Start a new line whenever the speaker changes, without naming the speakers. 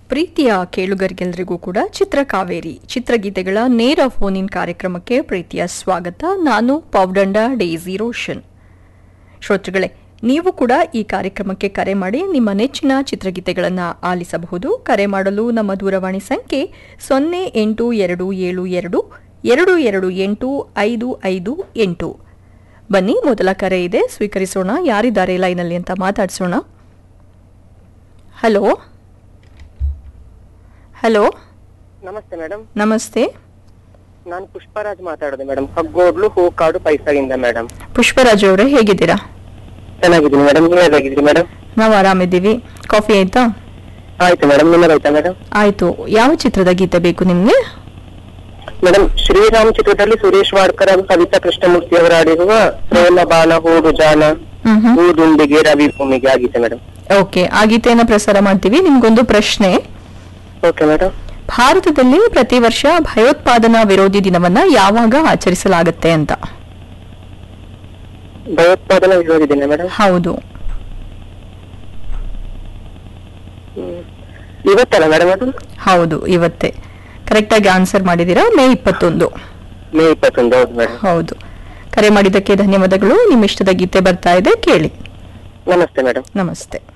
ಪ್ರೀತಿಯ ಕೇಳುಗರಿಗೆಲ್ಲರಿಗೂ ಕೂಡ ಚಿತ್ರಕಾವೇರಿ ಚಿತ್ರಗೀತೆಗಳ ನೇರ ಫೋನ್ ಇನ್ ಕಾರ್ಯಕ್ರಮಕ್ಕೆ ಪ್ರೀತಿಯ ಸ್ವಾಗತ ನಾನು ಪೌಡಂಡ ಡೇಸಿ ರೋಷನ್ ಶ್ರೋತೃಗಳೇ ನೀವು ಕೂಡ ಈ ಕಾರ್ಯಕ್ರಮಕ್ಕೆ ಕರೆ ಮಾಡಿ ನಿಮ್ಮ ನೆಚ್ಚಿನ ಚಿತ್ರಗೀತೆಗಳನ್ನು ಆಲಿಸಬಹುದು ಕರೆ ಮಾಡಲು ನಮ್ಮ ದೂರವಾಣಿ ಸಂಖ್ಯೆ ಸೊನ್ನೆ ಎಂಟು ಎರಡು ಏಳು ಎರಡು ಎರಡು ಎರಡು ಎಂಟು ಐದು ಐದು ಎಂಟು ಬನ್ನಿ ಮೊದಲ ಕರೆ ಇದೆ ಸ್ವೀಕರಿಸೋಣ ಯಾರಿದ್ದಾರೆ ಲೈನಲ್ಲಿ ಅಂತ ಮಾತಾಡ್ಸೋಣ ಹಲೋ ಹಲೋ
ನಮಸ್ತೆ ಮೇಡಮ್
ನಮಸ್ತೆ
ನಾನು ಪುಷ್ಪರಾಜ್ ಮಾತಾಡೋದು ಮೇಡಮ್ ಹಗ್ಗೋಡ್ಲು ಹೂಕಾಡು ಪೈಸಾಗಿಂದ ಮೇಡಮ್
ಪುಷ್ಪರಾಜ್ ಅವರೇ ಹೇಗಿದ್ದೀರಾ
ಚೆನ್ನಾಗಿದ್ದೀನಿ ಮೇಡಮ್ ನೀವು ಹೇಗಿದ್ದೀರಿ ಮೇಡಮ್
ನಾವು ಆರಾಮಿದ್ದೀವಿ ಕಾಫಿ ಆಯ್ತಾ
ಆಯ್ತು ಮೇಡಮ್ ನಿಮ್ಮದಾಯ್ತಾ ಮೇಡಮ್
ಆಯ್ತು ಯಾವ ಚಿತ್ರದ ಗೀತೆ ಬೇಕು ನಿಮ್ಗೆ
ಮೇಡಮ್ ಶ್ರೀರಾಮ್ ಚಿತ್ರದಲ್ಲಿ ಸುರೇಶ್ ವಾಡ್ಕರ್ ಹಾಗೂ ಕವಿತಾ ಕೃಷ್ಣಮೂರ್ತಿ ಅವರು ಆಡಿರುವ ಪ್ರೇಮ ಬಾಣ ಹೂಡು ಜಾನ
ಹ್ಮ್ ಹ್ಮ್
ಹೂದುಂಬಿಗೆ ರವಿ ಭೂಮಿಗೆ ಆಗಿತ್ತು ಮೇಡಮ್
ಓಕೆ ಆ ಗೀತೆಯನ್ನ ಪ್ರಸಾರ ಮಾಡ್ತೀವಿ ನಿಮ್ಗೊಂದು ಪ್ರಶ್ನೆ
ಓಕೆ ಮೇಡಮ್
ಭಾರತದಲ್ಲಿ ಪ್ರತಿ ವರ್ಷ ಭಯೋತ್ಪಾದನಾ ವಿರೋಧಿ ದಿನವನ್ನ ಯಾವಾಗ ಆಚರಿಸಲಾಗುತ್ತೆ ಅಂತ
ಭಯೋತ್ಪಾದನಾ ವಿರೋಧಿ ದಿನ ಮೇಡಮ್
ಹೌದು
ಇವತ್ತಲ್ಲ ಮೇಡಮ್ ಅದು
ಹೌದು ಇವತ್ತೇ ಕರೆಕ್ಟಾಗಿ ಆನ್ಸರ್ ಮಾಡಿದ್ದೀರಾ ಮೇ ಇಪ್ಪತ್ತೊಂದು
ಮೇ ಇಪ್ಪತ್ತೊಂದು ಹೌದು ಮೇಡಮ್
ಹೌದು ಕರೆ ಮಾಡಿದ್ದಕ್ಕೆ ಧನ್ಯವಾದಗಳು ನಿಮ್ಮ ಇಷ್ಟದ ಗೀತೆ ಬರ್ತಾ ಇದೆ ಕೇಳಿ
ನಮಸ್ತೆ ಮೇಡಮ್
ನಮಸ್ತೆ